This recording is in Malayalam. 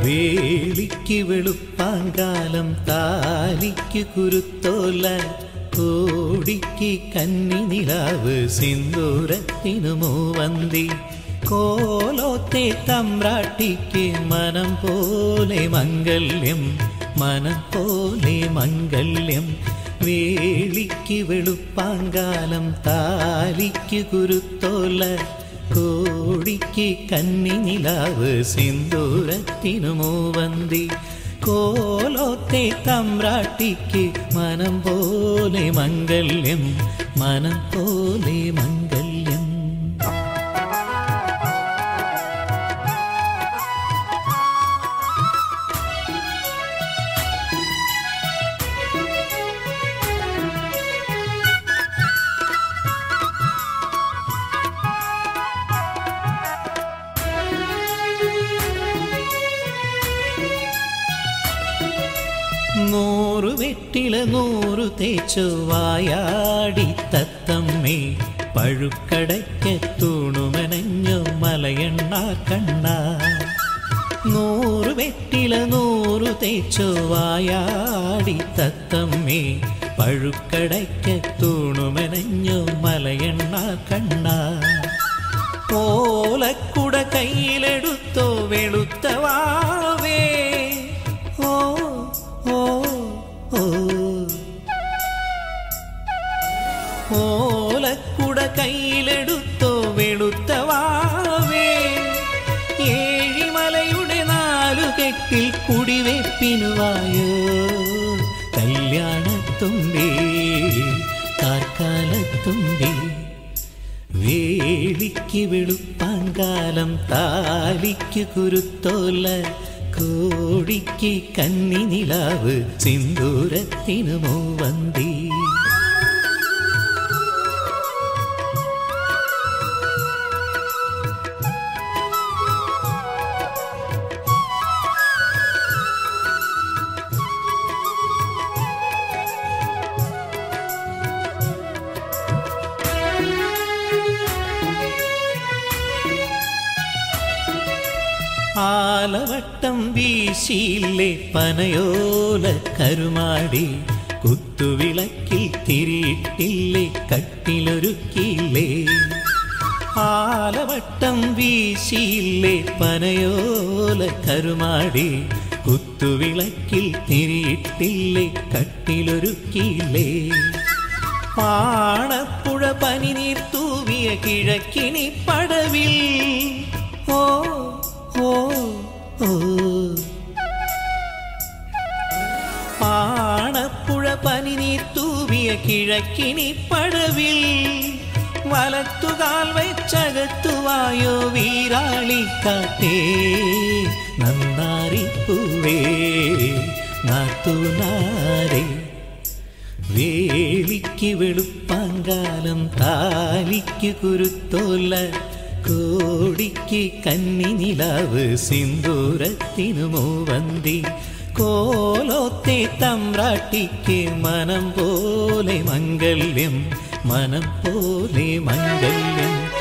വേളിക്ക് വെളുപ്പാങ്കാലം താലിക്ക് കുരുത്തോല കോടിക്ക് കന്നി നിലാവ് സിന്ദൂരത്തിനു മൂവന്തി കോലോത്തെ തമ്പ്രാട്ടിക്ക് മനം പോലെ മംഗല്യം മനം പോലെ മംഗല്യം വേളിക്ക് വെളുപ്പാങ്കാലം താലിക്ക് കുരുത്തോല കോടിക്ക് കന്നി നിലാവ് സിന്ദൂരത്തിനു മൂവന്തി കോലോത്തെ തമ്പ്രാട്ടിക്ക് മനം പോലെ മംഗല്യം മനം പോലെ മംഗല്യം നൂറു വെട്ടില നൂറു തേച്ചു വായാടി തത്തമ്മേ പഴുക്കടയ്ക്ക തൂണുമനഞ്ഞു മലയണ്ണ കണ്ണ നൂറു വെട്ടില നൂറു തേച്ചു വായാടി തത്തമ്മേ പഴുക്കടയ്ക്ക തൂണുമനഞ്ഞു മലയണ്ണ കണ്ണ ഓലക്കുട കയ്യിലെടുത്തോ വെളുത്ത വാവേ ഓ ഓ ഓ ഓലക്കുട കയ്യിലെടുത്തോ വെളുത്ത വാവേ ഏഴിമലയുടെ നാലു കെട്ടിൽ കുടിവെപ്പിനുവായോ കല്യാണത്തുമ്പി കാർക്കാലത്തുമ്പി വേളിക്ക് വെളുപ്പാങ്കാലം താലിക്ക് കുരുത്തോല കോടിക്ക് കന്നി നിലാവ് സിന്ദൂരത്തിനു മൂവന്തി ആലവട്ടം വീശിയില്ലേ പനയോല കരുമാടി കുത്തുവിളക്കിൽ തിരിയിട്ടില്ലേ കട്ടിലൊരുക്കിയില്ലേ ആലവട്ടം വീശിയില്ലേ പനയോല കരുമാടി കുത്തുവിളക്കിൽ തിരിയിട്ടില്ലേ കട്ടിലൊരുക്കിയില്ലേ പാണപ്പുഴ പനിനീർ തൂവിയ കിഴക്കിനി പടവിൽ ഓ ഓ ഓ പാണപ്പുഴ പനിനീർ തൂവിയ കിഴക്കിനി പടവിൽ വലത്തുകാൽ വെച്ചകത്തുവായോ വീരാളിക്കാട്ടേ നന്നാറിപ്പൂവേ നാത്തുനാരേ വേലിക്ക് വെളുപ്പാങ്കാലം താലിക്ക് കുരുത്തോല കോടിക്ക് കന്നി നിലാവ് സിന്ദൂരത്തിനു മൂവന്തി കോലോത്തെ തമ്പ്രാട്ടിക്ക് മനം പോലെ മംഗല്യം മനം പോലെ മംഗല്യം